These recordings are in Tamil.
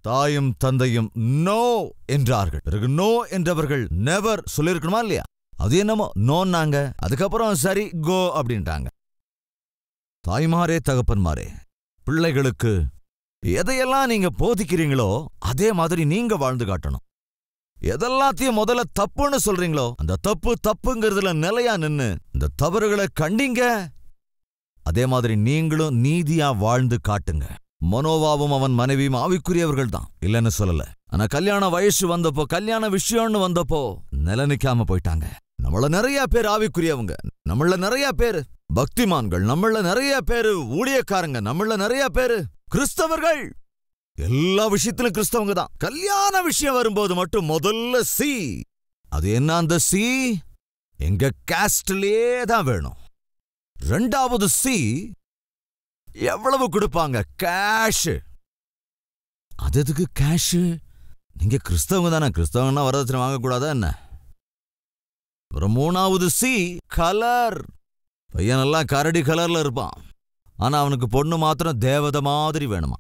தாயும் தந்தையும் நோ என்றார்கள் பிறகு நோ என்றவர்கள் நெவர் சொல்லியிருக்கணுமா இல்லையா அது என்னமோ நோன்னாங்க அதுக்கப்புறம் சரி கோ அப்படின்ட்டாங்க தாய்மாரே தகப்பன்மாரே பிள்ளைகளுக்கு எதையெல்லாம் நீங்க போதிக்கிறீங்களோ அதே மாதிரி நீங்க வாழ்ந்து காட்டணும் எதெல்லாத்தையும் முதல்ல தப்புன்னு சொல்றீங்களோ அந்த தப்பு தப்புங்கிறதுல நிலையா நின்னு இந்த தவறுகளை கண்டிங்க அதே மாதிரி நீங்களும் நீதியா வாழ்ந்து காட்டுங்க மனோவாவும் அவன் மனைவியும் ஆவிக்குரியவர்கள் தான் இல்லைன்னு சொல்லல ஆனா கல்யாண வயசு வந்தப்போ கல்யாண விஷயம்னு வந்தப்போ நில நிக்காம போயிட்டாங்க நம்மள நிறைய பேர் ஆவிக்குரியவங்க நம்மள நிறைய பேர் பக்திமான்கள் நம்மள நிறைய பேரு ஊழியக்காரங்க நம்மள நிறைய பேரு கிறிஸ்தவர்கள் எல்லா விஷயத்திலும் கிறிஸ்தவங்க தான் கல்யாண விஷயம் வரும்போது மட்டும் முதல்ல சி அது என்ன அந்த சி எங்க காஸ்ட்லயே தான் வேணும் ரெண்டாவது சி எவ்வளவு கொடுப்பாங்க கேஷ் அது எதுக்கு கேஷ் நீங்க கிறிஸ்தவங்க தானே கிறிஸ்தவங்கன்னா வரதட்சணை வாங்கக்கூடாதா என்ன ஒரு மூணாவது சி கலர் பையன் எல்லாம் கரடி கலர்ல இருப்பான் ஆனா அவனுக்கு பொண்ணு மாத்திரம் தேவதை மாதிரி வேணுமா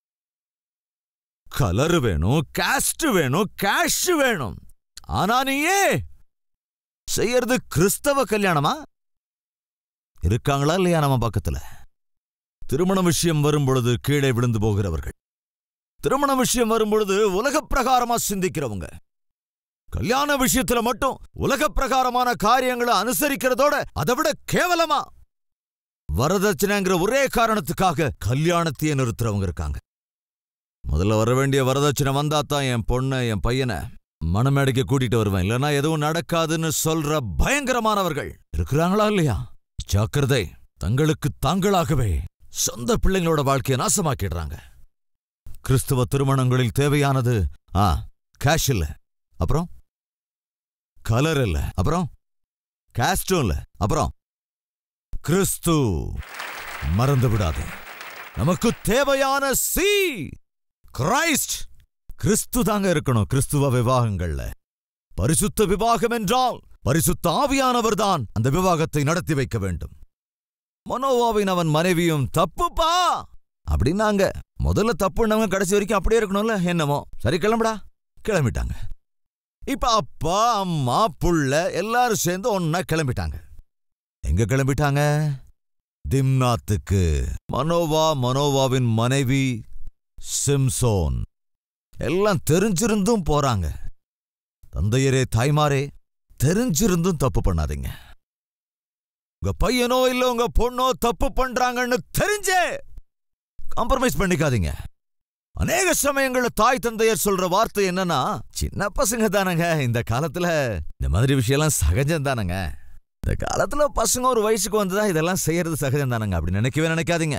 கலர் வேணும் காஸ்ட் வேணும் கேஷ் வேணும் ஆனா நீயே செய்யறது கிறிஸ்தவ கல்யாணமா இருக்காங்களா இல்லையா நம்ம பக்கத்துல திருமண விஷயம் வரும்பொழுது கீழே விழுந்து போகிறவர்கள் திருமண விஷயம் வரும்பொழுது உலக பிரகாரமா சிந்திக்கிறவங்க கல்யாண விஷயத்துல மட்டும் உலக பிரகாரமான காரியங்களை அனுசரிக்கிறதோட அதை விட கேவலமா வரதட்சணைங்கிற ஒரே காரணத்துக்காக கல்யாணத்தையே நிறுத்துறவங்க இருக்காங்க முதல்ல வர வேண்டிய வரதட்சணை வந்தா தான் என் பொண்ணை என் பையனை மணமேடைக்கு கூட்டிட்டு வருவேன் இல்லைன்னா எதுவும் நடக்காதுன்னு சொல்ற பயங்கரமானவர்கள் இருக்கிறாங்களா இல்லையா ஜாக்கிரதை தங்களுக்கு தாங்களாகவே சொந்த பிள்ளைங்களோட வாழ்க்கையை நாசமாக்கிடுறாங்க கிறிஸ்துவ திருமணங்களில் தேவையானது ஆ கேஷ் இல்ல அப்புறம் கலர் இல்ல அப்புறம் காஸ்டும் இல்ல அப்புறம் கிறிஸ்து மறந்து விடாதே நமக்கு தேவையான சி கிரைஸ்ட் கிறிஸ்து தாங்க இருக்கணும் கிறிஸ்துவ விவாகங்கள்ல பரிசுத்த விவாகம் என்றால் பரிசுத்த ஆவியானவர் தான் அந்த விவாகத்தை நடத்தி வைக்க வேண்டும் மனோவாவின் அவன் மனைவியும் தப்புப்பா அப்படின்னாங்க முதல்ல தப்புன்னவங்க கடைசி வரைக்கும் அப்படியே இருக்கணும்ல என்னமோ சரி கிளம்புடா கிளம்பிட்டாங்க இப்ப அப்பா அம்மா புள்ள எல்லாரும் சேர்ந்து ஒன்னா கிளம்பிட்டாங்க எங்க கிளம்பிட்டாங்க திம்னாத்துக்கு மனோவா மனோவாவின் மனைவி சிம்சோன் எல்லாம் தெரிஞ்சிருந்தும் போறாங்க தந்தையரே தாய்மாரே தெரிஞ்சிருந்தும் தப்பு பண்ணாதீங்க உங்க பையனோ இல்ல உங்க பொண்ணோ தப்பு பண்றாங்கன்னு தெரிஞ்சே காம்ப்ரமைஸ் பண்ணிக்காதீங்க அநேக சமயங்கள்ல தாய் தந்தையர் சொல்ற வார்த்தை என்னன்னா சின்ன பசங்க தானங்க இந்த காலத்துல இந்த மாதிரி விஷயம்லாம் சகஜம் தானங்க இந்த காலத்துல பசங்க ஒரு வயசுக்கு வந்ததா இதெல்லாம் செய்யறது சகஜம் தானங்க அப்படி நினைக்கவே நினைக்காதீங்க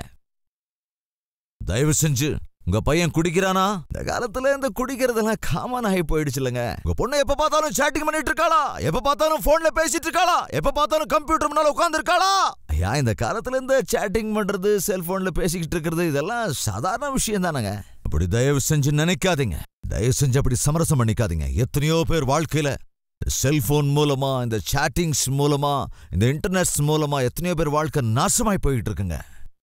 தயவு செஞ்சு உங்க பையன் குடிக்கிறானா இந்த காலத்துல இந்த குடிக்கிறதெல்லாம் காமன் ஆகி போயிடுச்சு இல்லங்க உங்க பொண்ணு எப்ப பார்த்தாலும் சேட்டிங் பண்ணிட்டு இருக்காளா எப்ப பார்த்தாலும் போன்ல பேசிட்டு இருக்காளா எப்ப பார்த்தாலும் கம்ப்யூட்டர் முன்னால உட்கார்ந்து இருக்காளா ஐயா இந்த காலத்துல இந்த சேட்டிங் பண்றது செல்போன்ல பேசிக்கிட்டு இருக்கிறது இதெல்லாம் சாதாரண விஷயம் தானங்க அப்படி தயவு செஞ்சு நினைக்காதீங்க தயவு செஞ்சு அப்படி சமரசம் பண்ணிக்காதீங்க எத்தனையோ பேர் வாழ்க்கையில செல்போன் மூலமா இந்த சேட்டிங்ஸ் மூலமா இந்த இன்டர்நெட்ஸ் மூலமா எத்தனையோ பேர் வாழ்க்கை நாசமாய் போயிட்டு இருக்குங்க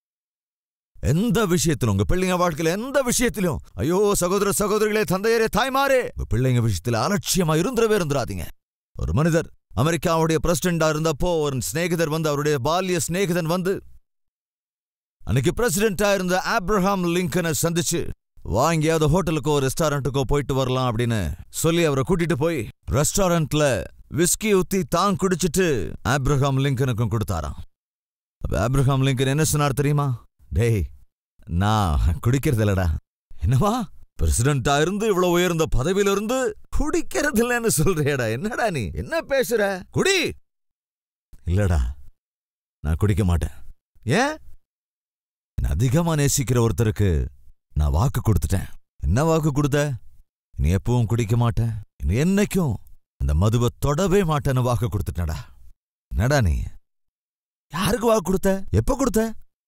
எந்த விஷயத்திலும் உங்க பிள்ளைங்க வாழ்க்கையில எந்த விஷயத்திலும் ஐயோ சகோதர சகோதரிகளே தந்தையரே தாய்மாரே உங்க பிள்ளைங்க விஷயத்துல அலட்சியமா இருந்துடவே இருந்துடாதீங்க ஒரு மனிதர் அமெரிக்காவுடைய பிரசிடண்டா இருந்தப்போ ஒரு சிநேகிதர் வந்து அவருடைய பால்ய சிநேகிதன் வந்து அன்னைக்கு பிரசிடென்டா இருந்த ஆப்ரஹாம் லிங்கனை சந்திச்சு வாங்கியாவது ஹோட்டலுக்கோ ரெஸ்டாரண்ட்டுக்கோ போயிட்டு வரலாம் அப்படின்னு சொல்லி அவரை கூட்டிட்டு போய் ரெஸ்டாரண்ட்ல விஸ்கி ஊத்தி தான் குடிச்சிட்டு ஆப்ரஹாம் லிங்கனுக்கும் கொடுத்தாராம் அப்ப ஆப்ரஹாம் லிங்கன் என்ன சொன்னார் தெரியுமா டேய் நான் குடிக்கிறது இல்லடா என்னவா பிரசிடண்டா இருந்து இவ்வளவு உயர்ந்த பதவியில இருந்து குடிக்கிறது இல்லைன்னு சொல்றியடா என்னடா நீ என்ன பேசுற குடி இல்லடா நான் குடிக்க மாட்டேன் ஏன் என்னை அதிகமா நேசிக்கிற ஒருத்தருக்கு நான் வாக்கு கொடுத்துட்டேன் என்ன வாக்கு கொடுத்த நீ எப்பவும் குடிக்க மாட்டேன் நீ என்னைக்கும் அந்த மதுவை தொடவே மாட்டேன்னு வாக்கு கொடுத்துட்டடா என்னடா நீ யாருக்கு வாக்கு கொடுத்த எப்ப கொடுத்த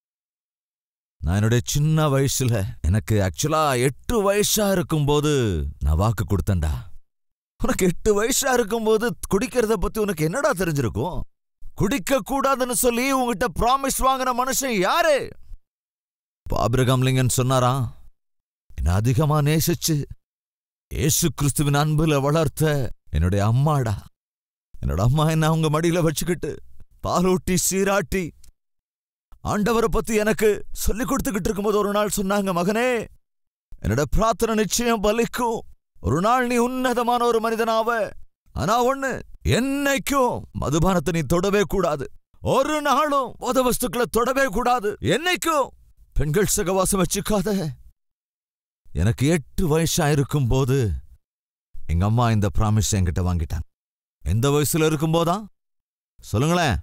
நான் என்னுடைய சின்ன வயசுல எனக்கு ஆக்சுவலா எட்டு வயசா இருக்கும்போது நான் வாக்கு கொடுத்தேன்டா உனக்கு எட்டு வயசா இருக்கும்போது குடிக்கிறத பத்தி உனக்கு என்னடா தெரிஞ்சிருக்கும் குடிக்க கூடாதுன்னு சொல்லி உங்ககிட்ட ப்ராமிஸ் வாங்கின மனுஷன் யாரு ஆபிரகாம் லிங்கன் சொன்னாரா என்னை அதிகமா நேசிச்சு இயேசு கிறிஸ்துவின் அன்புல வளர்த்த என்னுடைய அம்மாடா என்னோட அம்மா என்ன அவங்க மடியில வச்சுக்கிட்டு பாலூட்டி சீராட்டி ஆண்டவரை பத்தி எனக்கு சொல்லி கொடுத்துக்கிட்டு இருக்கும்போது ஒரு நாள் சொன்னாங்க மகனே என்னோட பிரார்த்தனை நிச்சயம் பலிக்கும் ஒரு நாள் நீ உன்னதமான ஒரு மனிதனாவ ஆனா ஒண்ணு என்னைக்கும் மதுபானத்தை நீ தொடவே கூடாது ஒரு நாளும் போத வஸ்துக்களை தொடவே கூடாது என்னைக்கும் பெண்கள் சகவாசம் வச்சுக்காத எனக்கு எட்டு வயசா இருக்கும் போது எங்க அம்மா இந்த ப்ராமிஸ் என்கிட்ட வாங்கிட்டாங்க எந்த வயசுல இருக்கும்போதா சொல்லுங்களேன்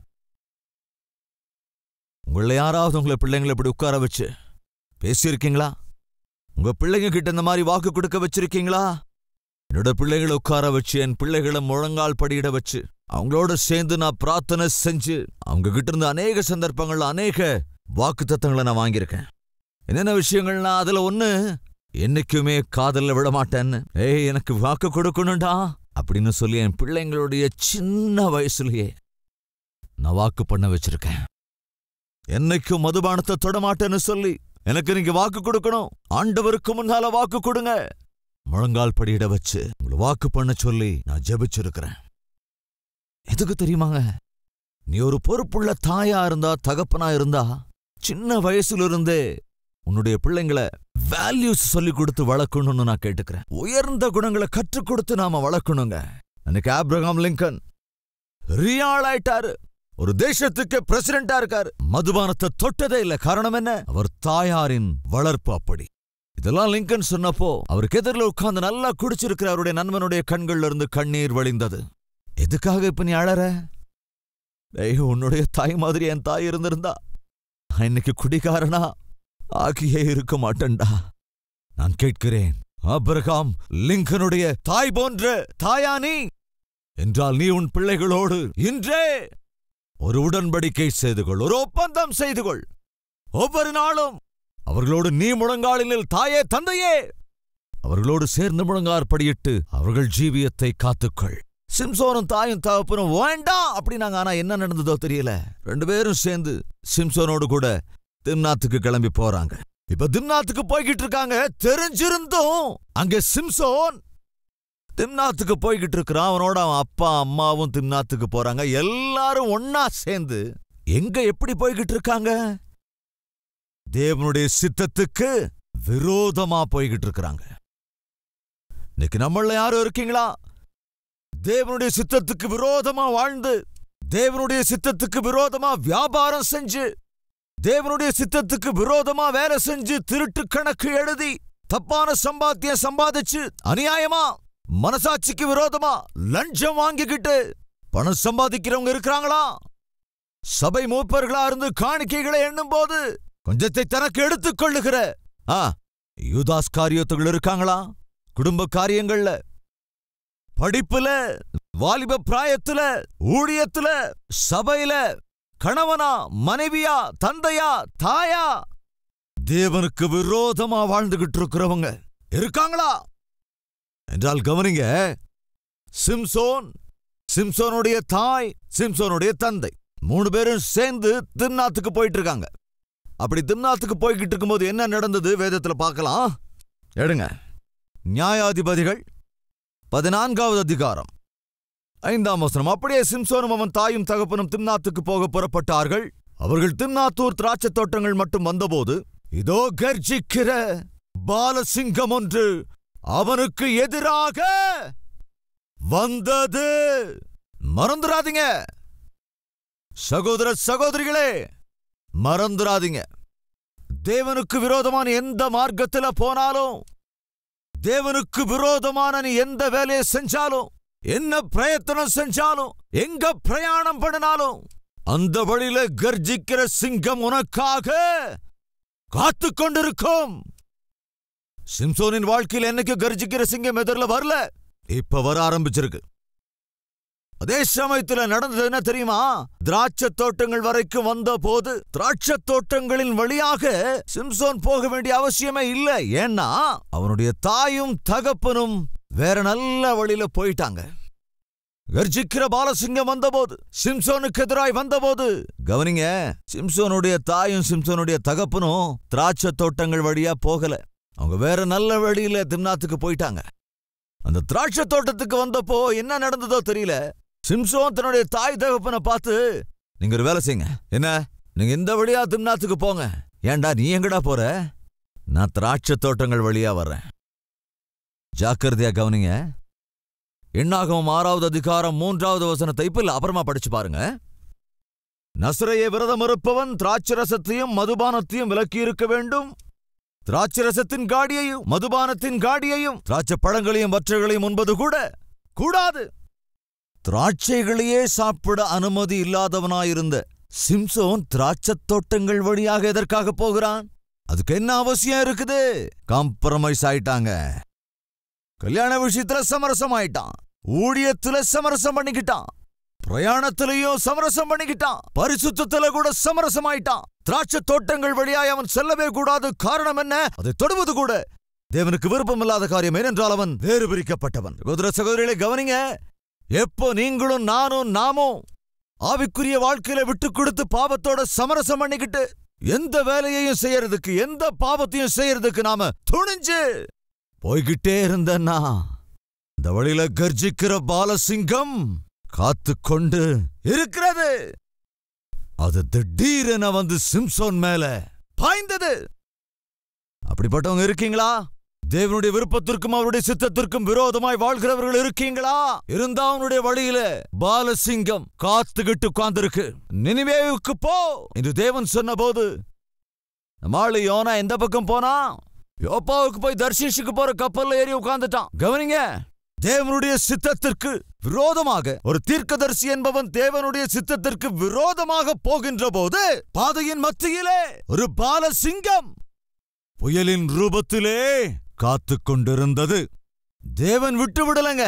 உங்களை யாராவது உங்களை பிள்ளைங்களை இப்படி உட்கார வச்சு பேசியிருக்கீங்களா உங்க பிள்ளைங்க கிட்ட இந்த மாதிரி வாக்கு கொடுக்க வச்சிருக்கீங்களா என்னோட பிள்ளைகளை உட்கார வச்சு என் பிள்ளைகளை முழங்கால் படியிட வச்சு அவங்களோட சேர்ந்து நான் பிரார்த்தனை செஞ்சு அவங்க கிட்ட இருந்து அநேக சந்தர்ப்பங்கள்ல அநேக வாக்கு தத்தங்களை நான் வாங்கியிருக்கேன் என்னென்ன விஷயங்கள்னா அதுல ஒண்ணு என்னைக்குமே காதல்ல விட மாட்டேன்னு ஏய் எனக்கு வாக்கு கொடுக்கணும்டா அப்படின்னு சொல்லி என் பிள்ளைங்களுடைய சின்ன வயசுலயே நான் வாக்கு பண்ண வச்சிருக்கேன் என்னைக்கும் மதுபானத்தை தொட மாட்டேன்னு சொல்லி எனக்கு நீங்க வாக்கு கொடுக்கணும் ஆண்டவருக்கு முன்னால வாக்கு கொடுங்க முழங்கால் படியிட வச்சு உங்களை வாக்கு பண்ண சொல்லி நான் ஜெபிச்சிருக்கிறேன் எதுக்கு தெரியுமாங்க நீ ஒரு பொறுப்புள்ள தாயா இருந்தா தகப்பனா இருந்தா சின்ன வயசுல இருந்தே உன்னுடைய பிள்ளைங்களை வேல்யூஸ் சொல்லி கொடுத்து வளர்க்கணும்னு நான் கேட்டுக்கிறேன் உயர்ந்த குணங்களை கற்றுக் கொடுத்து நாம வளர்க்கணுங்க அன்னைக்கு ஆப்ரஹாம் லிங்கன் ரியாள் ஆயிட்டாரு ஒரு தேசத்துக்கு பிரசிடென்டா இருக்காரு மதுபானத்தை தொட்டதே இல்ல காரணம் என்ன அவர் தாயாரின் வளர்ப்பு அப்படி இதெல்லாம் லிங்கன் சொன்னப்போ அவருக்கு எதிரில் உட்கார்ந்து நல்லா குடிச்சிருக்கிற அவருடைய நண்பனுடைய கண்கள்ல இருந்து கண்ணீர் வழிந்தது எதுக்காக இப்ப நீ அழற டேய் உன்னுடைய தாய் மாதிரி என் தாய் இருந்திருந்தா நான் இன்னைக்கு குடிகாரனா ஆகியே இருக்க மாட்டேன்டா நான் கேட்கிறேன் ஆபிரகாம் லிங்கனுடைய தாய் போன்ற தாயா நீ என்றால் நீ உன் பிள்ளைகளோடு இன்றே ஒரு உடன்படிக்கை செய்து கொள் ஒரு ஒப்பந்தம் செய்து கொள் ஒவ்வொரு நாளும் அவர்களோடு நீ முழங்காலில் தாயே தந்தையே அவர்களோடு சேர்ந்து முழங்காற்படியிட்டு அவர்கள் ஜீவியத்தை காத்துக்கொள் சிம்சோனும் தாயும் தகப்பனும் வேண்டாம் அப்படின்னாங்க ஆனா என்ன நடந்ததோ தெரியல ரெண்டு பேரும் சேர்ந்து சிம்சோனோடு கூட திம்னாத்துக்கு கிளம்பி போறாங்க இப்ப திம்னாத்துக்கு போய்கிட்டு இருக்காங்க தெரிஞ்சிருந்தும் அங்க சிம்சோன் திம்னாத்துக்கு போய்கிட்டு இருக்கிறான் அவனோட அவன் அப்பா அம்மாவும் திம்னாத்துக்கு போறாங்க எல்லாரும் ஒன்னா சேர்ந்து எங்க எப்படி போய்கிட்டு இருக்காங்க தேவனுடைய சித்தத்துக்கு விரோதமா போய்கிட்டு இருக்கிறாங்க இன்னைக்கு நம்மள யாரும் இருக்கீங்களா தேவனுடைய சித்தத்துக்கு விரோதமா வாழ்ந்து தேவனுடைய சித்தத்துக்கு விரோதமா வியாபாரம் செஞ்சு தேவனுடைய சித்தத்துக்கு விரோதமா வேலை செஞ்சு திருட்டு கணக்கு எழுதி தப்பான சம்பாத்தியம் சம்பாதிச்சு அநியாயமா மனசாட்சிக்கு விரோதமா லஞ்சம் வாங்கிக்கிட்டு பணம் சம்பாதிக்கிறவங்க இருக்கிறாங்களா சபை மூப்பர்களா இருந்து காணிக்கைகளை எண்ணும் போது கொஞ்சத்தை தனக்கு எடுத்துக் கொள்ளுகிற ஆ யூதாஸ் காரியத்துகள் இருக்காங்களா குடும்ப காரியங்கள்ல படிப்புல வாலிப பிராயத்துல ஊழியத்துல சபையில கணவனா மனைவியா தந்தையா தாயா தேவனுக்கு விரோதமா வாழ்ந்துகிட்டு இருக்கிறவங்க இருக்காங்களா என்றால் கவனிங்க சிம்சோன் சிம்சோனுடைய தாய் சிம்சோனுடைய தந்தை மூணு பேரும் சேர்ந்து திம்னாத்துக்கு போயிட்டு இருக்காங்க அப்படி திம்னாத்துக்கு போய்கிட்டு இருக்கும்போது என்ன நடந்தது வேதத்துல பார்க்கலாம் எடுங்க நியாயாதிபதிகள் பதினான்காவது அதிகாரம் ஐந்தாம் வசனம் அப்படியே சிம்சோனும் அவன் தாயும் தகப்பனும் திம்னாத்துக்கு போக புறப்பட்டார்கள் அவர்கள் திம்னாத்தூர் திராட்சை தோட்டங்கள் மட்டும் வந்தபோது இதோ கர்ஜிக்கிற பாலசிங்கம் ஒன்று அவனுக்கு எதிராக வந்தது மறந்துடாதீங்க சகோதர சகோதரிகளே மறந்துடாதீங்க தேவனுக்கு விரோதமான எந்த மார்க்கத்துல போனாலும் தேவனுக்கு விரோதமான நீ எந்த வேலையை செஞ்சாலும் என்ன பிரயத்தனம் செஞ்சாலும் எங்க பிரயாணம் பண்ணினாலும் அந்த வழியில கர்ஜிக்கிற சிங்கம் உனக்காக காத்து கொண்டிருக்கும் சிம்சோனின் வாழ்க்கையில் என்னைக்கு கர்ஜிக்கிற சிங்கம் எதிரில் வரல இப்ப வர ஆரம்பிச்சிருக்கு அதே சமயத்துல நடந்தது என்ன தெரியுமா திராட்சை தோட்டங்கள் வரைக்கும் வந்த போது திராட்சை தோட்டங்களின் வழியாக சிம்சோன் போக வேண்டிய அவசியமே இல்ல ஏன்னா அவனுடைய தாயும் தகப்பனும் வேற நல்ல வழியில போயிட்டாங்க கர்ஜிக்கிற பாலசிங்கம் வந்தபோது சிம்சோனுக்கு எதிராய் வந்தபோது கவனிங்க சிம்சோனுடைய தாயும் சிம்சோனுடைய தகப்பனும் திராட்சை தோட்டங்கள் வழியா போகல அவங்க வேற நல்ல வழியில திம்னாத்துக்கு போயிட்டாங்க அந்த திராட்சை தோட்டத்துக்கு வந்தப்போ என்ன நடந்ததோ தெரியல சிம்சோன் தன்னுடைய தாய் தகப்பனை பார்த்து நீங்க ஒரு வேலை செய்யுங்க என்ன நீங்க இந்த வழியா திம்னாத்துக்கு போங்க ஏன்டா நீ எங்கடா போற நான் திராட்சை தோட்டங்கள் வழியா வர்றேன் ஜாக்கிரதையா கவனிங்க எண்ணாகவும் ஆறாவது அதிகாரம் மூன்றாவது வசனத்தை இப்ப இல்ல அப்புறமா படிச்சு பாருங்க நசரையை விரதம் இருப்பவன் திராட்சரசத்தையும் மதுபானத்தையும் விலக்கி இருக்க வேண்டும் திராட்சரசத்தின் காடியையும் மதுபானத்தின் காடியையும் திராட்சை பழங்களையும் மற்றகளையும் உண்பது கூட கூடாது திராட்சைகளையே சாப்பிட அனுமதி இல்லாதவனாயிருந்த சிம்சோன் திராட்சத் தோட்டங்கள் வழியாக எதற்காக போகிறான் அதுக்கு என்ன அவசியம் இருக்குது காம்ப்ரமைஸ் ஆயிட்டாங்க கல்யாண விஷயத்துல சமரசம் ஆயிட்டான் ஊழியத்துல சமரசம் பண்ணிக்கிட்டான் பிரயாணத்திலையும் சமரசம் பண்ணிக்கிட்டான் பரிசுத்தத்துல கூட சமரசம் ஆயிட்டான் திராட்சை தோட்டங்கள் வழியாய் அவன் செல்லவே கூடாது காரணம் என்ன அதை தொடுவது கூட தேவனுக்கு விருப்பமில்லாத காரியம் ஏனென்றால் அவன் வேறு பிரிக்கப்பட்டவன் சகோதர சகோதரிகளை கவனிங்க எப்போ நீங்களும் நானும் நாமும் ஆவிக்குரிய வாழ்க்கையில விட்டு கொடுத்து பாவத்தோட சமரசம் பண்ணிக்கிட்டு எந்த வேலையையும் செய்யறதுக்கு எந்த பாவத்தையும் செய்யறதுக்கு நாம துணிஞ்சு போய்கிட்டே இருந்தன்னா இந்த வழியில கர்ஜிக்கிற பாலசிங்கம் காத்து கொண்டு இருக்கிறது அது திடீரென வந்து சிம்சோன் மேல பாய்ந்தது அப்படிப்பட்டவங்க இருக்கீங்களா தேவனுடைய விருப்பத்திற்கும் அவருடைய சித்தத்திற்கும் விரோதமாய் வாழ்கிறவர்கள் இருக்கீங்களா இருந்தா அவனுடைய வழியில பாலசிங்கம் காத்துக்கிட்டு உட்கார்ந்திருக்கு நினிவேவுக்கு போ என்று தேவன் சொன்னபோது நம்ம ஆளு யோனா எந்த பக்கம் போனா யோப்பாவுக்கு போய் தர்ஷிஷுக்கு போற கப்பல்ல ஏறி உட்கார்ந்துட்டான் கவனிங்க தேவனுடைய சித்தத்திற்கு விரோதமாக ஒரு தீர்க்கதரிசி என்பவன் தேவனுடைய சித்தத்திற்கு விரோதமாக போகின்ற போது பாதையின் மத்தியிலே ஒரு பாலசிங்கம் புயலின் ரூபத்திலே காத்து கொண்டிருந்தது தேவன் விட்டு விடலங்க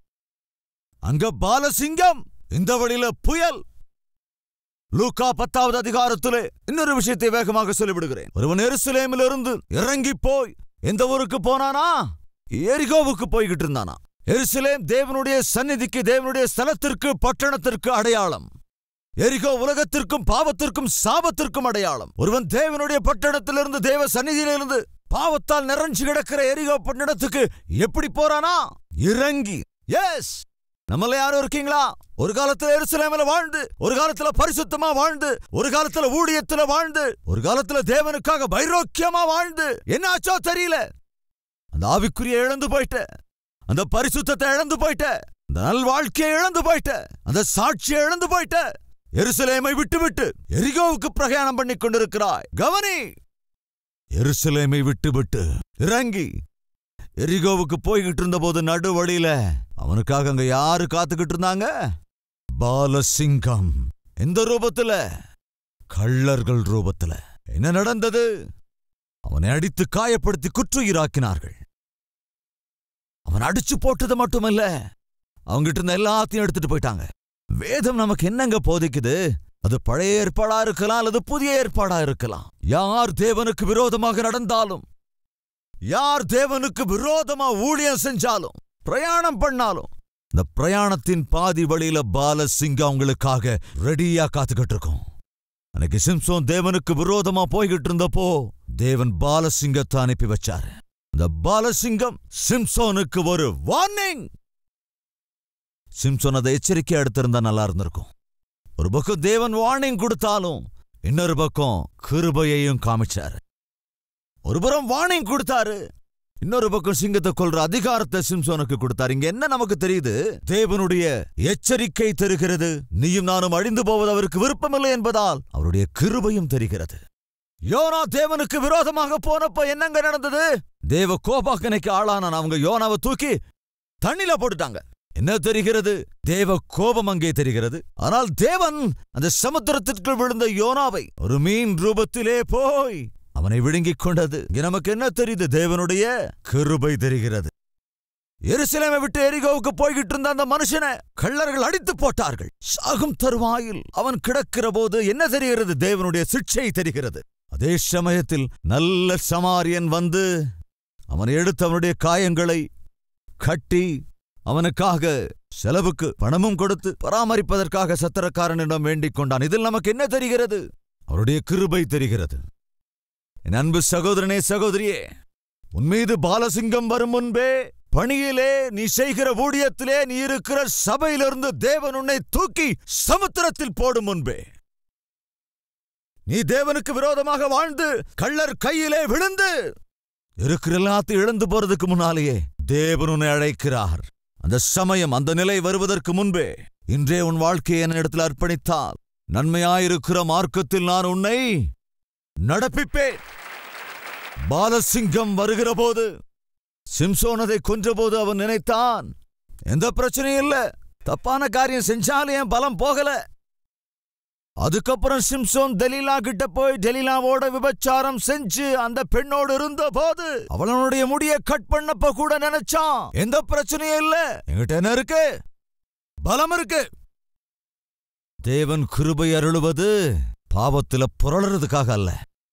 அங்க பாலசிங்கம் இந்த வழியில புயல் லூக்கா பத்தாவது அதிகாரத்திலே இன்னொரு விஷயத்தை வேகமாக சொல்லிவிடுகிறேன் ஒருவன் எருசலேமிலிருந்து இறங்கி போய் எந்த ஊருக்கு போனானா எரிகோவுக்கு போய்கிட்டு இருந்தானா எருசலேம் தேவனுடைய சந்நிதிக்கு தேவனுடைய ஸ்தலத்திற்கு பட்டணத்திற்கு அடையாளம் எரிகோ உலகத்திற்கும் பாவத்திற்கும் சாபத்திற்கும் அடையாளம் ஒருவன் தேவனுடைய பட்டணத்திலிருந்து தேவ சந்நிதியிலிருந்து பாவத்தால் நிறைஞ்சு கிடக்கிற எரிகோ பட்டணத்துக்கு எப்படி போறானா இறங்கி எஸ் நம்மள யாரும் இருக்கீங்களா ஒரு காலத்துல எருசலேமில் வாழ்ந்து ஒரு காலத்துல பரிசுத்தமா வாழ்ந்து ஒரு காலத்துல ஊழியத்துல வாழ்ந்து ஒரு காலத்துல தேவனுக்காக வைரோக்கியமா வாழ்ந்து என்னாச்சோ தெரியல அந்த ஆவிக்குரிய இழந்து போயிட்ட அந்த பரிசுத்தத்தை இழந்து போயிட்ட அந்த நல் வாழ்க்கையை இழந்து போயிட்ட அந்த சாட்சியை இழந்து போயிட்ட எருசலேமை விட்டு விட்டு எரிகோவுக்கு பிரயாணம் பண்ணி கொண்டிருக்கிறாய் கவனி எருசலேமை விட்டு விட்டு இறங்கி எரிகோவுக்கு போய்கிட்டு இருந்த போது நடு வழியில அவனுக்காக அங்க யாரு காத்துக்கிட்டு இருந்தாங்க பாலசிங்கம் எந்த ரூபத்துல கள்ளர்கள் ரூபத்துல என்ன நடந்தது அவனை அடித்து காயப்படுத்தி குற்றுயிராக்கினார்கள் அவன் அடிச்சு போட்டது மட்டுமல்ல அவங்கிட்ட இருந்த எல்லாத்தையும் எடுத்துட்டு போயிட்டாங்க வேதம் நமக்கு என்னங்க போதிக்குது அது பழைய ஏற்பாடா இருக்கலாம் அல்லது புதிய ஏற்பாடா இருக்கலாம் யார் தேவனுக்கு விரோதமாக நடந்தாலும் யார் தேவனுக்கு விரோதமா ஊழியம் செஞ்சாலும் பிரயாணம் பண்ணாலும் இந்த பிரயாணத்தின் பாதி வழியில பாலசிங்கம் அவங்களுக்காக ரெடியா காத்துக்கிட்டு இருக்கும் அன்னைக்கு சிம்சோன் தேவனுக்கு விரோதமா போய்கிட்டு இருந்தப்போ தேவன் பாலசிங்கத்தை அனுப்பி வச்சாரு இந்த பாலசிங்கம் சிம்சோனுக்கு ஒரு வார்னிங் சிம்சோன் அதை எச்சரிக்கை எடுத்திருந்தா நல்லா இருந்திருக்கும் ஒரு பக்கம் தேவன் வார்னிங் கொடுத்தாலும் இன்னொரு பக்கம் கிருபையையும் காமிச்சாரு ஒரு புறம் வார்னிங் கொடுத்தாரு இன்னொரு பக்கம் சிங்கத்தை கொல்ற அதிகாரத்தை சிம்சோனுக்கு கொடுத்தாரு இங்க என்ன நமக்கு தெரியுது தேவனுடைய எச்சரிக்கை தெரிகிறது நீயும் நானும் அழிந்து போவது அவருக்கு விருப்பமில்லை என்பதால் அவருடைய கிருபையும் தெரிகிறது யோனா தேவனுக்கு விரோதமாக போனப்ப என்னங்க நடந்தது தேவ கோபாக்கனைக்கு ஆளான அவங்க யோனாவை தூக்கி தண்ணில போட்டுட்டாங்க என்ன தெரிகிறது தேவ கோபம் அங்கே தெரிகிறது ஆனால் தேவன் அந்த சமுத்திரத்திற்குள் விழுந்த யோனாவை ஒரு மீன் ரூபத்திலே போய் அவனை விழுங்கிக் கொண்டது இங்க நமக்கு என்ன தெரியுது தேவனுடைய கிருபை தெரிகிறது எருசலேமை விட்டு எரிகோவுக்கு போய்கிட்டு இருந்த அந்த மனுஷனை கள்ளர்கள் அடித்து போட்டார்கள் சாகும் தருவாயில் அவன் கிடக்கிற போது என்ன தெரிகிறது தேவனுடைய சிக்ஷை தெரிகிறது அதே சமயத்தில் நல்ல சமாரியன் வந்து அவனை எடுத்து அவனுடைய காயங்களை கட்டி அவனுக்காக செலவுக்கு பணமும் கொடுத்து பராமரிப்பதற்காக சத்திரக்காரனிடம் வேண்டிக் கொண்டான் இதில் நமக்கு என்ன தெரிகிறது அவருடைய கிருபை தெரிகிறது என் அன்பு சகோதரனே சகோதரியே உன் மீது பாலசிங்கம் வரும் முன்பே பணியிலே நீ செய்கிற ஊழியத்திலே நீ இருக்கிற சபையிலிருந்து தேவன் உன்னை தூக்கி சமுத்திரத்தில் போடும் முன்பே நீ தேவனுக்கு விரோதமாக வாழ்ந்து கள்ளர் கையிலே விழுந்து இருக்கிற எல்லாத்தையும் இழந்து போறதுக்கு முன்னாலேயே தேவன் உன்னை அழைக்கிறார் அந்த சமயம் அந்த நிலை வருவதற்கு முன்பே இன்றே உன் வாழ்க்கையை என்னிடத்தில் அர்ப்பணித்தால் நன்மையாயிருக்கிற மார்க்கத்தில் நான் உன்னை நடப்பிப்பேன் பாலசிங்கம் வருகிற போது சிம்சோன் அதை கொன்றபோது அவன் நினைத்தான் எந்த பிரச்சனையும் இல்ல தப்பான காரியம் செஞ்சாலும் என் பலம் போகல அதுக்கப்புறம் சிம்சோன் டெலிலா கிட்ட போய் டெலிலாவோட விபச்சாரம் செஞ்சு அந்த பெண்ணோடு இருந்த போது அவளனுடைய முடிய கட் பண்ணப்ப கூட நினைச்சான் எந்த பிரச்சனையும் இல்ல என்கிட்ட என்ன இருக்கு பலம் இருக்கு தேவன் கிருபை அருளுவது பாவத்துல புரளுறதுக்காக அல்ல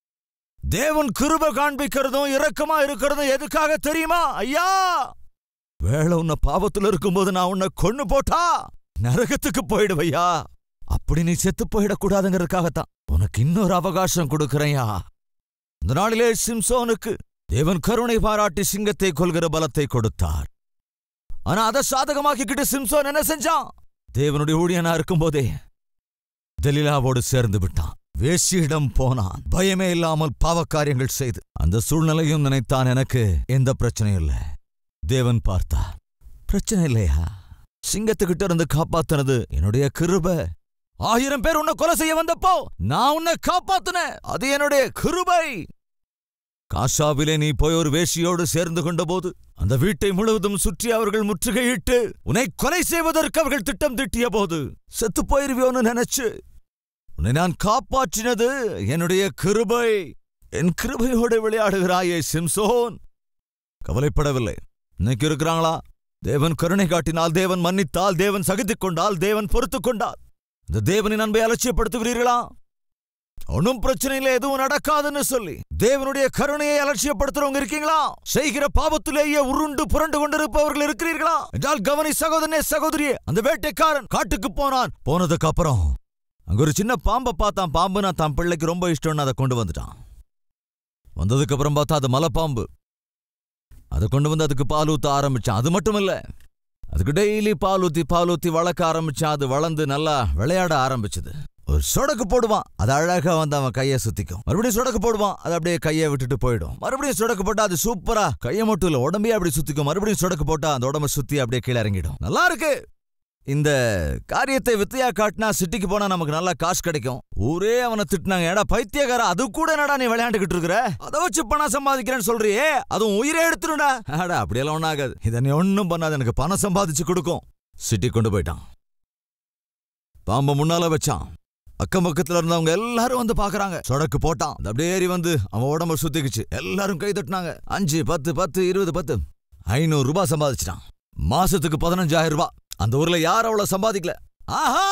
தேவன் கிருபை காண்பிக்கிறதும் இரக்கமா இருக்கிறதும் எதுக்காக தெரியுமா ஐயா வேலை உன்னை பாவத்துல இருக்கும்போது நான் உன்னை கொன்னு போட்டா நரகத்துக்கு போயிடுவையா அப்படி நீ செத்து போயிடக்கூடாதுங்கிறதுக்காகத்தான் உனக்கு இன்னொரு அவகாசம் கொடுக்கறையா இந்த நாளிலே சிம்சோனுக்கு தேவன் கருணை பாராட்டி சிங்கத்தை கொள்கிற பலத்தை கொடுத்தார் ஆனா அதை சாதகமாக்கிக்கிட்டு சிம்சோன் என்ன செஞ்சான் தேவனுடைய ஊழியனா இருக்கும்போதே தெலிலாவோடு சேர்ந்து விட்டான் வேசியிடம் போனான் பயமே இல்லாமல் பாவக்காரியங்கள் செய்து அந்த சூழ்நிலையும் நினைத்தான் எனக்கு எந்த பிரச்சனையும் இல்ல தேவன் பார்த்தார் பிரச்சனை இல்லையா சிங்கத்துக்கிட்ட இருந்து காப்பாத்துனது என்னுடைய கிருபை ஆயிரம் பேர் உன்னை கொலை செய்ய வந்தப்போ நான் உன்னை காப்பாத்துனேன் அது என்னுடைய கிருபை காசாவிலே நீ போய் ஒரு வேஷியோடு சேர்ந்து கொண்டபோது அந்த வீட்டை முழுவதும் சுற்றி அவர்கள் முற்றுகையிட்டு உன்னை கொலை செய்வதற்கு அவர்கள் திட்டம் திட்டிய போது செத்து போயிருவியோன்னு நினைச்சு உன்னை நான் காப்பாற்றினது என்னுடைய கிருபை என் கிருபையோடு விளையாடுகிறாயே சிம்சோன் கவலைப்படவில்லை இன்னைக்கு இருக்கிறாங்களா தேவன் கருணை காட்டினால் தேவன் மன்னித்தால் தேவன் சகித்துக் கொண்டால் தேவன் பொறுத்துக் கொண்டால் இந்த தேவனின் அன்பை அலட்சியப்படுத்துகிறீர்களா ஒன்னும் பிரச்சனை இல்லை எதுவும் நடக்காதுன்னு சொல்லி தேவனுடைய கருணையை அலட்சியப்படுத்துறவங்க இருக்கீங்களா செய்கிற பாவத்திலேயே உருண்டு புரண்டு கொண்டிருப்பவர்கள் இருக்கிறீர்களா என்றால் கவனி சகோதரனே சகோதரியே அந்த வேட்டைக்காரன் காட்டுக்கு போனான் போனதுக்கு அப்புறம் அங்க ஒரு சின்ன பாம்பை பார்த்தான் பாம்புனா தான் பிள்ளைக்கு ரொம்ப இஷ்டம்னு அதை கொண்டு வந்துட்டான் வந்ததுக்கு அப்புறம் பார்த்தா அது மலைப்பாம்பு அதை கொண்டு வந்து அதுக்கு பால் ஊத்த ஆரம்பிச்சான் அது மட்டும் இல்ல அதுக்கு டெய்லி பால் ஊத்தி பால் ஊத்தி வளர்க்க ஆரம்பிச்சான் அது வளர்ந்து நல்லா விளையாட ஆரம்பிச்சது ஒரு சொடக்கு போடுவான் அது அழகா வந்து அவன் கையை சுத்திக்கும் மறுபடியும் சொடக்கு போடுவான் அது அப்படியே கையை விட்டுட்டு போயிடும் மறுபடியும் சொடக்கு போட்டா அது சூப்பரா கையை மட்டும் இல்ல உடம்பே அப்படி சுத்திக்கும் மறுபடியும் சொடக்கு போட்டா அந்த உடம்ப சுத்தி அப்படியே கீழே இறங்கிடும் நல்லா இருக்கு இந்த காரியத்தை வித்தையா காட்டினா சிட்டிக்கு போனா நமக்கு நல்லா காசு கிடைக்கும் ஊரே அவனை திட்டினாங்க ஏடா பைத்தியக்கார அது கூட என்னடா நீ விளையாண்டுகிட்டு இருக்கிற அதை வச்சு பணம் சம்பாதிக்கிறேன்னு சொல்றியே அதுவும் உயிரே எடுத்துருடா ஆடா அப்படியெல்லாம் ஒன்றும் ஆகாது இதை நீ ஒன்றும் பண்ணாது எனக்கு பணம் சம்பாதிச்சு கொடுக்கும் சிட்டி கொண்டு போயிட்டான் பாம்பை முன்னால வச்சான் அக்கம் பக்கத்துல இருந்தவங்க எல்லாரும் வந்து பாக்குறாங்க சொடக்கு போட்டான் அது அப்படியே ஏறி வந்து அவன் உடம்ப சுத்திக்குச்சு எல்லாரும் கை தட்டினாங்க அஞ்சு பத்து பத்து இருபது பத்து ஐநூறு ரூபாய் சம்பாதிச்சிட்டான் மாசத்துக்கு பதினஞ்சாயிரம் ரூபாய் அந்த ஊர்ல யாரும் அவ்வளவு சம்பாதிக்கல ஆஹா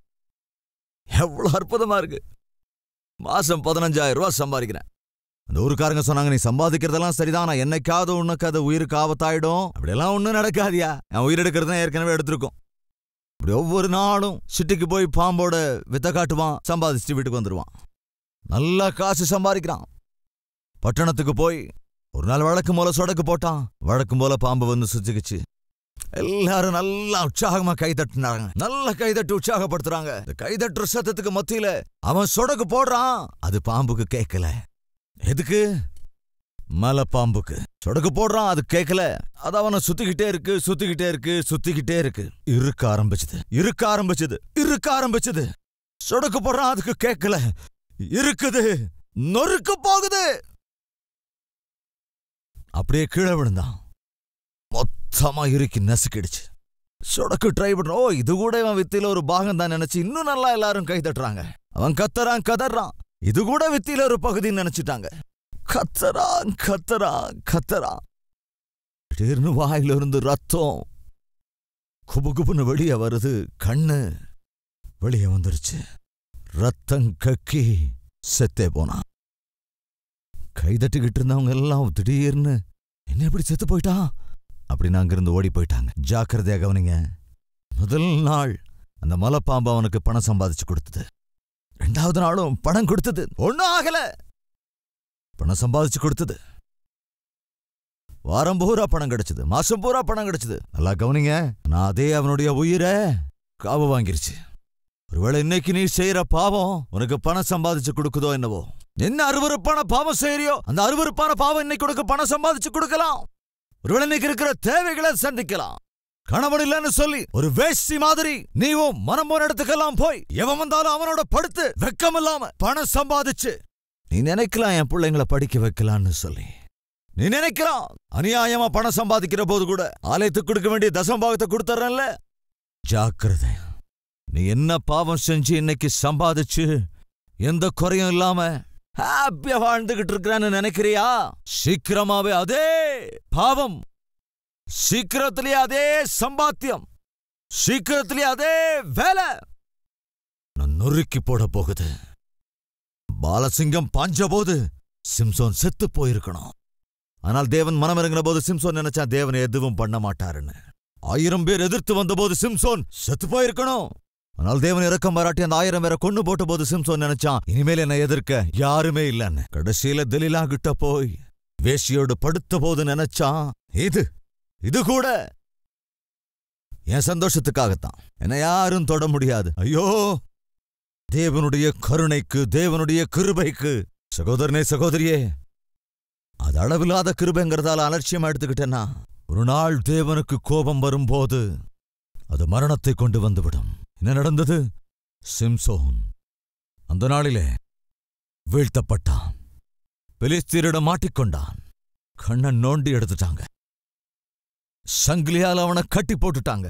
எவ்வளவு அற்புதமா இருக்கு மாசம் பதினஞ்சாயிரம் ரூபாய் சம்பாதிக்கிறேன் அந்த ஊருக்காரங்க சொன்னாங்க நீ சம்பாதிக்கிறதெல்லாம் சரிதான் நான் என்னைக்காவது உனக்கு அது உயிருக்கு ஆபத்தாயிடும் அப்படியெல்லாம் ஒன்றும் நடக்காதியா நான் உயிர் எடுக்கிறது ஏற்கனவே எடுத்திருக்கோம் இப்படி ஒவ்வொரு நாளும் சிட்டிக்கு போய் பாம்போட வித்த காட்டுவான் சம்பாதிச்சுட்டு வீட்டுக்கு வந்துடுவான் நல்லா காசு சம்பாதிக்கிறான் பட்டணத்துக்கு போய் ஒரு நாள் வழக்கம் போல சொடக்கு போட்டான் வழக்கம் போல பாம்பு வந்து சுத்திக்குச்சு எல்லாரும் நல்லா உற்சாகமா கை தட்டுனாங்க நல்ல கை தட்டி உற்சாகப்படுத்துறாங்க இந்த கை தட்டுற சத்தத்துக்கு மத்தியில அவன் சொடக்கு போடுறான் அது பாம்புக்கு கேட்கல எதுக்கு மலை பாம்புக்கு சொடக்கு போடுறான் அது கேட்கல அது அவனை சுத்திக்கிட்டே இருக்கு சுத்திக்கிட்டே இருக்கு சுத்திக்கிட்டே இருக்கு இருக்க ஆரம்பிச்சது இருக்க ஆரம்பிச்சது இருக்க ஆரம்பிச்சது சொடக்கு போடுறான் அதுக்கு கேட்கல இருக்குது நொறுக்க போகுது அப்படியே கீழே விழுந்தான் மொத்தமா இறுக்கி நசுக்கிடுச்சு சொடக்கு ட்ரை பண்றான் ஓ இது கூட இவன் வித்தியில ஒரு பாகம் தான் நினைச்சு இன்னும் நல்லா எல்லாரும் கை தட்டுறாங்க அவன் கத்தறான் கதறான் இது கூட வித்தியில ஒரு பகுதின்னு நினைச்சிட்டாங்க கத்தறான் கத்தறான் கத்தறான் திடீர்னு வாயில இருந்து ரத்தம் குபு குபுன்னு வெளியே வருது கண்ணு வெளியே வந்துருச்சு ரத்தம் கக்கி செத்தே போனான் கைதட்டிக்கிட்டு இருந்தவங்க எல்லாம் திடீர்னு என்ன இப்படி செத்து போயிட்டான் அப்படின்னு அங்கிருந்து ஓடி போயிட்டாங்க ஜாக்கிரதையா கவனிங்க முதல் நாள் அந்த மலைப்பாம்பு அவனுக்கு பணம் சம்பாதிச்சு கொடுத்தது ரெண்டாவது நாளும் பணம் கொடுத்தது ஒன்னும் ஆகல பணம் சம்பாதிச்சு கொடுத்தது வாரம் பூரா பணம் கிடைச்சது மாசம் பூரா பணம் கிடைச்சது நல்லா கவனிங்க நான் அதே அவனுடைய உயிரை காவு வாங்கிருச்சு ஒருவேளை இன்னைக்கு நீ செய்யற பாவம் உனக்கு பணம் சம்பாதிச்சு கொடுக்குதோ என்னவோ என்ன அருவருப்பான பாவம் செய்யறியோ அந்த அருவருப்பான பாவம் இன்னைக்கு உனக்கு பணம் சம்பாதிச்சு கொடுக்கலாம் ஒருவேளை இன்னைக்கு இருக்கிற தேவைகளை சந்திக்கலாம் கணவன் இல்லைன்னு சொல்லி ஒரு வேஷ்டி மாதிரி நீவும் மனம் போன இடத்துக்கெல்லாம் போய் எவன் வந்தாலும் அவனோட படுத்து வெக்கம் இல்லாம பணம் சம்பாதிச்சு நீ நினைக்கலாம் என் பிள்ளைங்களை படிக்க வைக்கலான்னு சொல்லி நீ நினைக்கலாம் அநியாயமா பணம் சம்பாதிக்கிற போது கூட ஆலயத்துக்கு கொடுக்க வேண்டிய தசம்பாகத்தை கொடுத்துறேன்ல ஜாக்கிரதை நீ என்ன பாவம் செஞ்சு இன்னைக்கு சம்பாதிச்சு எந்த குறையும் இல்லாம ஹாப்பியா வாழ்ந்துகிட்டு இருக்கிறான்னு நினைக்கிறியா சீக்கிரமாவே அதே பாவம் சீக்கிரத்திலே அதே சம்பாத்தியம் சீக்கிரத்திலே அதே வேலை நான் நொறுக்கி போட போகுது பாலசிங்கம் பாஞ்ச போது சிம்சோன் செத்து போயிருக்கணும் ஆனால் தேவன் மனம் இறங்கின போது சிம்சோன் நினைச்சா தேவன் எதுவும் பண்ண மாட்டாருன்னு ஆயிரம் பேர் எதிர்த்து வந்தபோது சிம்சோன் செத்து போயிருக்கணும் ஆனால் தேவன் இறக்கம் பாராட்டி அந்த ஆயிரம் பேரை கொண்டு போட்ட போது சிம்சோன் நினைச்சான் இனிமேல் என்னை எதிர்க்க யாருமே இல்லைன்னு கடைசியில தெலிலா கிட்ட போய் வேஷியோடு படுத்த போது நினைச்சான் இது இது கூட என் சந்தோஷத்துக்காகத்தான் என்னை யாரும் தொட முடியாது ஐயோ தேவனுடைய கருணைக்கு தேவனுடைய கிருபைக்கு சகோதரனே சகோதரியே அது அளவில்லாத கிருபைங்கிறதால அலட்சியமா எடுத்துக்கிட்டேன்னா ஒரு நாள் தேவனுக்கு கோபம் வரும்போது அது மரணத்தை கொண்டு வந்துவிடும் என்ன நடந்தது சிம்சோன் அந்த நாளிலே வீழ்த்தப்பட்டான் பெலிஸ்தீரிடம் மாட்டிக்கொண்டான் கண்ணன் நோண்டி எடுத்துட்டாங்க சங்கிலியால் அவனை கட்டி போட்டுட்டாங்க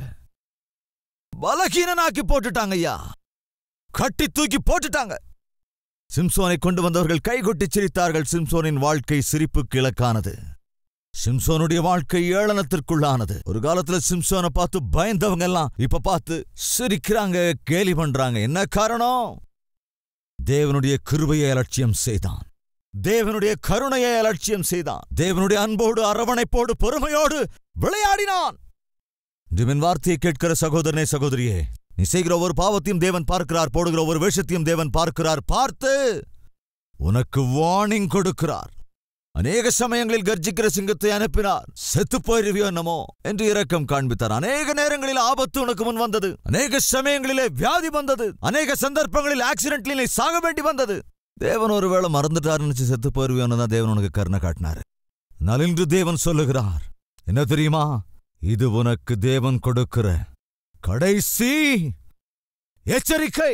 பலகீனனாக்கி போட்டுட்டாங்க ஐயா கட்டி தூக்கி போட்டுட்டாங்க சிம்சோனை கொண்டு வந்தவர்கள் கைகொட்டி சிரித்தார்கள் சிம்சோனின் வாழ்க்கை சிரிப்புக்கு இலக்கானது சிம்சோனுடைய வாழ்க்கை ஏளனத்திற்குள்ளானது ஒரு காலத்துல சிம்சோனை பார்த்து பயந்தவங்க எல்லாம் இப்ப பார்த்து சிரிக்கிறாங்க கேலி பண்றாங்க என்ன காரணம் தேவனுடைய கிருபையை அலட்சியம் செய்தான் தேவனுடைய கருணையை அலட்சியம் செய்தான் தேவனுடைய அன்போடு அரவணைப்போடு பொறுமையோடு விளையாடினான் இன்றுமின் வார்த்தையை கேட்கிற சகோதரனே சகோதரியே நீ செய்கிற ஒரு பாவத்தையும் தேவன் பார்க்கிறார் போடுகிற ஒரு வேஷத்தையும் தேவன் பார்க்கிறார் பார்த்து உனக்கு வார்னிங் கொடுக்கிறார் அநேக சமயங்களில் கர்ஜிக்கிற சிங்கத்தை அனுப்பினார் செத்து போயிருவியோ என்னமோ என்று இரக்கம் காண்பித்தார் அநேக நேரங்களில் ஆபத்து உனக்கு முன் வந்தது அநேக சமயங்களிலே வியாதி வந்தது அநேக சந்தர்ப்பங்களில் ஆக்சிடென்ட்ல சாக வேண்டி வந்தது தேவன் ஒருவேளை மறந்துட்டார் நினைச்சு செத்து போயிருவியோன்னு தான் தேவன் உனக்கு கருணை காட்டினாரு ஆனால் இன்று தேவன் சொல்லுகிறார் என்ன தெரியுமா இது உனக்கு தேவன் கொடுக்கிற கடைசி எச்சரிக்கை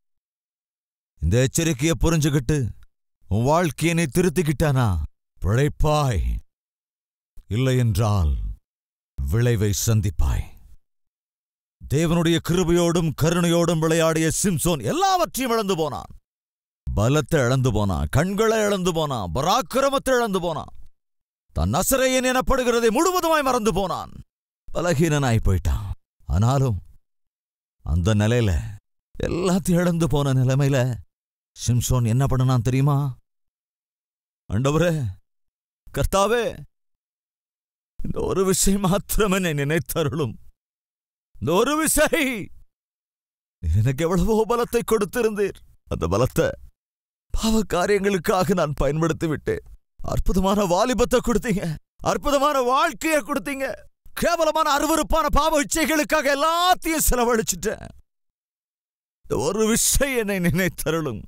இந்த எச்சரிக்கையை புரிஞ்சுகிட்டு உன் வாழ்க்கையை நீ திருத்திக்கிட்டானா பிழைப்பாய் இல்லை என்றால் விளைவை சந்திப்பாய் தேவனுடைய கிருபையோடும் கருணையோடும் விளையாடிய சிம்சோன் எல்லாவற்றையும் இழந்து போனான் பலத்தை இழந்து போனான் கண்களை இழந்து போனான் பராக்கிரமத்தை இழந்து போனான் தன் நசரையன் எனப்படுகிறதை முழுவதுமாய் மறந்து போனான் பலகீனனாய் போயிட்டான் ஆனாலும் அந்த நிலையில எல்லாத்தையும் இழந்து போன நிலைமையில சிம்சோன் என்ன பண்ணனான் தெரியுமா ஆண்டவரே கர்த்தாவே இந்த ஒரு விஷயம் மாத்திரம் என்னை நினைத்தருளும் இந்த ஒரு விசை நீர் எனக்கு எவ்வளவோ பலத்தை கொடுத்திருந்தீர் அந்த பலத்தை பாவ காரியங்களுக்காக நான் பயன்படுத்தி விட்டேன் அற்புதமான வாலிபத்தை கொடுத்தீங்க அற்புதமான வாழ்க்கையை கொடுத்தீங்க கேவலமான அருவருப்பான பாவ இச்சைகளுக்காக எல்லாத்தையும் செலவழிச்சிட்டேன் இந்த ஒரு விஷயம் என்னை நினைத்தருளும்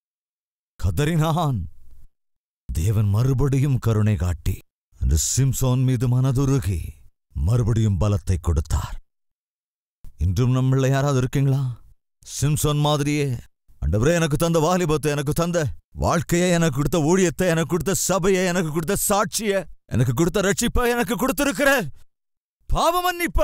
கதறினான் தேவன் மறுபடியும் கருணை காட்டி அந்த சிம்சோன் மீது மனதுருகி மறுபடியும் பலத்தை கொடுத்தார் இன்றும் நம்மள யாராவது இருக்கீங்களா சிம்சோன் மாதிரியே ஆண்டவரே எனக்கு தந்த வாலிபத்தை எனக்கு தந்த வாழ்க்கையை எனக்கு கொடுத்த ஊழியத்தை எனக்கு கொடுத்த சபையை எனக்கு கொடுத்த சாட்சிய எனக்கு கொடுத்த ரட்சிப்பை எனக்கு கொடுத்திருக்கிற பாவ மன்னிப்ப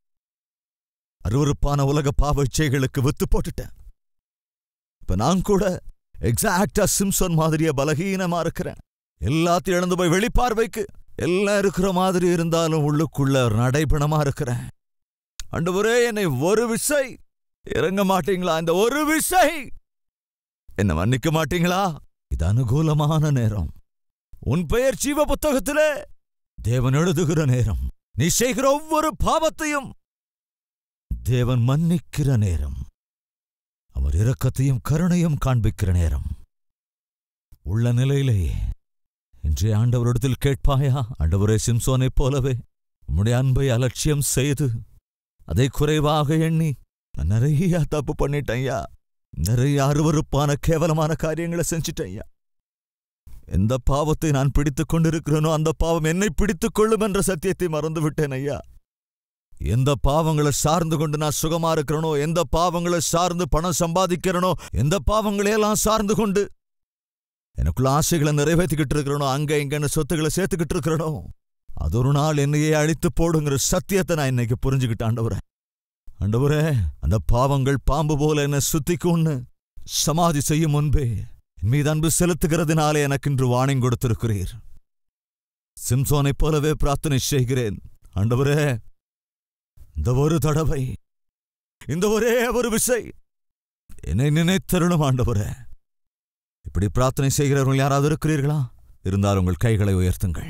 அருவருப்பான உலக பாவ இச்சைகளுக்கு வித்து போட்டுட்டேன் இப்ப நான் கூட எக்ஸாக்டா சிம்சோன் மாதிரியே பலகீனமா இருக்கிறேன் எல்லாத்தையும் இழந்து போய் வெளிப்பார்வைக்கு எல்லாம் இருக்கிற மாதிரி இருந்தாலும் உள்ளுக்குள்ள ஒரு நடைபணமா இருக்கிறேன் ஆண்டவரே என்னை ஒரு விசை இறங்க மாட்டீங்களா இந்த ஒரு விசை என்ன மன்னிக்க மாட்டீங்களா இது அனுகூலமான நேரம் உன் பெயர் ஜீவ புத்தகத்திலே தேவன் எழுதுகிற நேரம் நீ செய்கிற ஒவ்வொரு பாவத்தையும் தேவன் மன்னிக்கிற நேரம் அவர் இரக்கத்தையும் கருணையும் காண்பிக்கிற நேரம் உள்ள நிலையிலேயே இன்றைய ஆண்டவரிடத்தில் கேட்பாயா ஆண்டவரே சிம்சோனைப் போலவே உம்முடைய அன்பை அலட்சியம் செய்து அதை குறைவாக எண்ணி நான் நிறைய தப்பு பண்ணிட்டேன்யா நிறைய அருவருப்பான கேவலமான காரியங்களை செஞ்சிட்டேன்யா எந்த பாவத்தை நான் பிடித்துக் கொண்டிருக்கிறேனோ அந்த பாவம் என்னை பிடித்துக் கொள்ளும் என்ற சத்தியத்தை மறந்து விட்டேன் ஐயா எந்த பாவங்களை சார்ந்து கொண்டு நான் சுகமா இருக்கிறனோ எந்த பாவங்களை சார்ந்து பணம் சம்பாதிக்கிறனோ எந்த பாவங்களையெல்லாம் சார்ந்து கொண்டு எனக்குள்ள ஆசைகளை நிறைவேற்றிக்கிட்டு இருக்கிறனோ அங்க இங்கன்னு சொத்துக்களை சேர்த்துக்கிட்டு இருக்கிறனோ அது ஒரு நாள் என்னையே அழித்து போடுங்கிற சத்தியத்தை நான் இன்னைக்கு புரிஞ்சுக்கிட்டேன் ஆண்டவரே ஆண்டவரே அந்த பாவங்கள் பாம்பு போல என்னை சுத்திக்கும்னு சமாதி செய்யும் முன்பே என் மீது அன்பு செலுத்துகிறதுனாலே எனக்கு இன்று வாணிங் கொடுத்திருக்கிறீர் சிம்சோனைப் போலவே பிரார்த்தனை செய்கிறேன் ஆண்டவரே இந்த ஒரு தடவை இந்த ஒரே ஒரு விசை என்னை நினைத்தருளும் ஆண்டவரே இப்படி பிரார்த்தனை செய்கிறவர்கள் யாராவது இருக்கிறீர்களா இருந்தால் உங்கள் கைகளை உயர்த்துங்கள்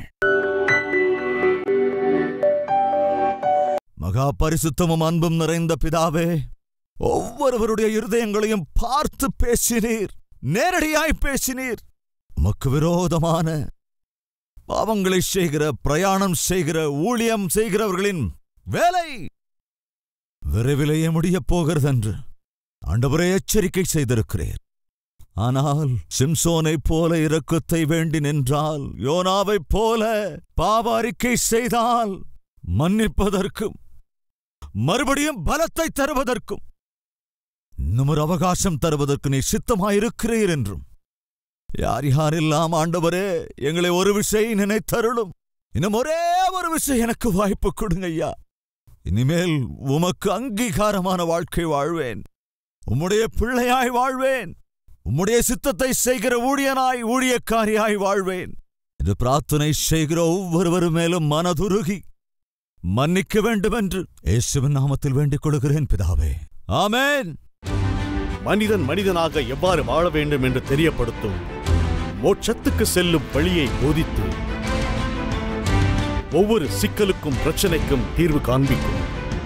மகா பரிசுத்தமும் அன்பும் நிறைந்த பிதாவே ஒவ்வொருவருடைய இருதயங்களையும் பார்த்து பேசினீர் நேரடியாய் பேசினீர் உமக்கு விரோதமான பாவங்களை செய்கிற பிரயாணம் செய்கிற ஊழியம் செய்கிறவர்களின் வேலை விரைவிலேயே முடியப் போகிறதென்று ஆண்டவரே எச்சரிக்கை செய்திருக்கிறீர் ஆனால் சிம்சோனைப் போல இரக்கத்தை வேண்டி நின்றால் யோனாவைப் போல பாவ அறிக்கை செய்தால் மன்னிப்பதற்கும் மறுபடியும் பலத்தை தருவதற்கும் இன்னும் ஒரு அவகாசம் தருவதற்கு நீ சித்தமாயிருக்கிறீர் என்றும் யார் யாரெல்லாம் ஆண்டவரே எங்களை ஒரு விஷயம் நினைத்தருளும் இன்னும் ஒரே ஒரு விஷயம் எனக்கு வாய்ப்பு கொடுங்க ஐயா இனிமேல் உமக்கு அங்கீகாரமான வாழ்க்கை வாழ்வேன் உம்முடைய பிள்ளையாய் வாழ்வேன் உம்முடைய சித்தத்தை செய்கிற ஊழியனாய் ஊழியக்காரியாய் வாழ்வேன் என்று பிரார்த்தனை செய்கிற ஒவ்வொருவரும் மேலும் மனதுருகி மன்னிக்க வேண்டும் என்று இயேசுவின் நாமத்தில் வேண்டிக் கொள்கிறேன் பிதாவே ஆமென் மனிதன் மனிதனாக எவ்வாறு வாழ வேண்டும் என்று தெரியப்படுத்தும் மோட்சத்துக்கு செல்லும் வழியை போதித்து ஒவ்வொரு சிக்கலுக்கும் பிரச்சனைக்கும் தீர்வு காண்பிக்கும்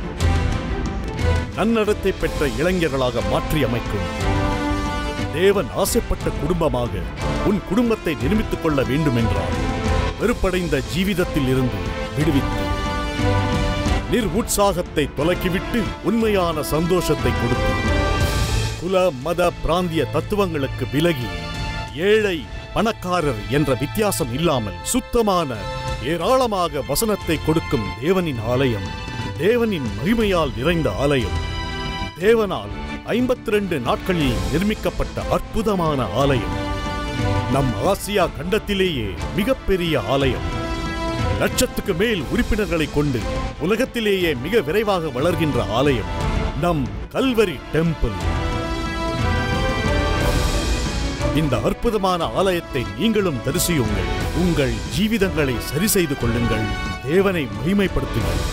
நன்னடத்தை பெற்ற இளைஞர்களாக மாற்றி அமைக்கும் தேவன் ஆசைப்பட்ட குடும்பமாக உன் குடும்பத்தை நிர்மித்துக் கொள்ள வேண்டும் என்றால் வெறுப்படைந்த ஜீவிதத்தில் இருந்து விடுவித்து நிர் உற்சாகத்தை தொலக்கிவிட்டு உண்மையான சந்தோஷத்தை கொடுத்து குல மத பிராந்திய தத்துவங்களுக்கு விலகி ஏழை பணக்காரர் என்ற வித்தியாசம் இல்லாமல் சுத்தமான ஏராளமாக வசனத்தை கொடுக்கும் தேவனின் ஆலயம் தேவனின் மகிமையால் நிறைந்த ஆலயம் தேவனால் ஐம்பத்தி ரெண்டு நாட்களில் நிர்மிக்கப்பட்ட அற்புதமான ஆலயம் நம் ஆசியா கண்டத்திலேயே மிகப்பெரிய ஆலயம் லட்சத்துக்கு மேல் உறுப்பினர்களை கொண்டு உலகத்திலேயே மிக விரைவாக வளர்கின்ற ஆலயம் நம் கல்வரி டெம்பிள் இந்த அற்புதமான ஆலயத்தை நீங்களும் தரிசியுங்கள் உங்கள் ஜீவிதங்களை சரி செய்து கொள்ளுங்கள் தேவனை மகிமைப்படுத்துங்கள்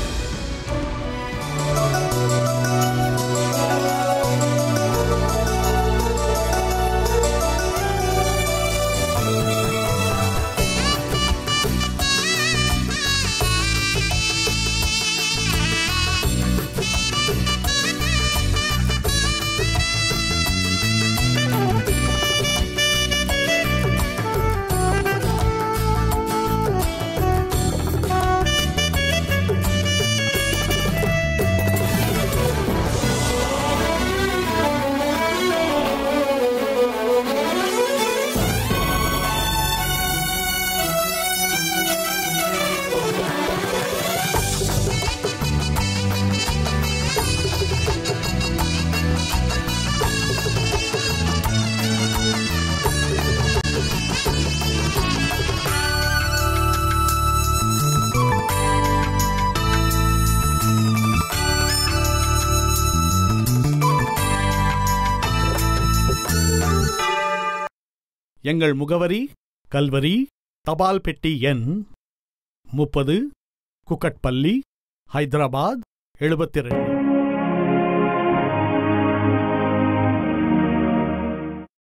எங்கள் முகவரி கல்வரி தபால் பெட்டி எண் முப்பது குக்கட்பள்ளி ஹைதராபாத் எழுபத்தி ரெண்டு